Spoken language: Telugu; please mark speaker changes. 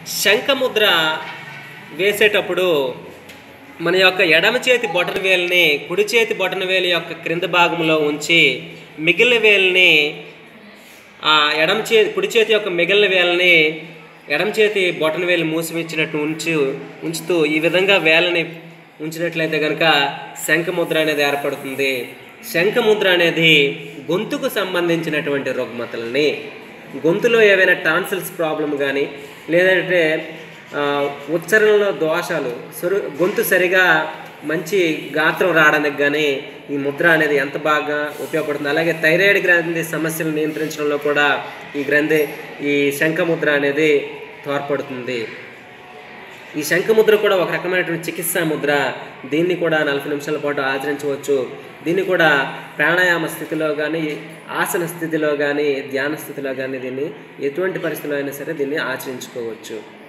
Speaker 1: శంఖముద్ర వేసేటప్పుడు మన యొక్క ఎడమ చేతి బొటన వేలుని కుడి చేతి బొటన వేలు యొక్క క్రింద భాగంలో ఉంచి మిగిలిన వేలుని ఆ ఎడమ చేతి కుడి చేతి యొక్క మిగిలిన వేలని ఎడమ చేతి బొటన వేలు మూసిమిచ్చినట్టు ఉంచు ఉంచుతూ ఈ విధంగా వేలని ఉంచినట్లయితే కనుక శంఖముద్ర అనేది ఏర్పడుతుంది శంఖముద్ర అనేది గొంతుకు సంబంధించినటువంటి రుగ్మతలని గొంతులో ఏవైనా టాన్సిల్స్ ప్రాబ్లం కానీ లేదంటే ఆ, ఉచ్చారణలో దోషాలు సరు గొంతు సరిగా మంచి గాత్రం రావడానికి కానీ ఈ ముద్ర అనేది ఎంత బాగా ఉపయోగపడుతుంది అలాగే థైరాయిడ్ గ్రంథి సమస్యలు నియంత్రించడంలో కూడా ఈ గ్రంథి ఈ శంఖముద్ర అనేది తోడ్పడుతుంది ఈ శంఖముద్ర కూడా ఒక రకమైనటువంటి చికిత్సా ముద్ర దీన్ని కూడా నలభై నిమిషాల పాటు ఆచరించవచ్చు దీన్ని కూడా ప్రాణాయామ స్థితిలో కానీ ఆసన స్థితిలో కానీ ధ్యాన స్థితిలో కానీ దీన్ని ఎటువంటి పరిస్థితిలో అయినా సరే దీన్ని ఆచరించుకోవచ్చు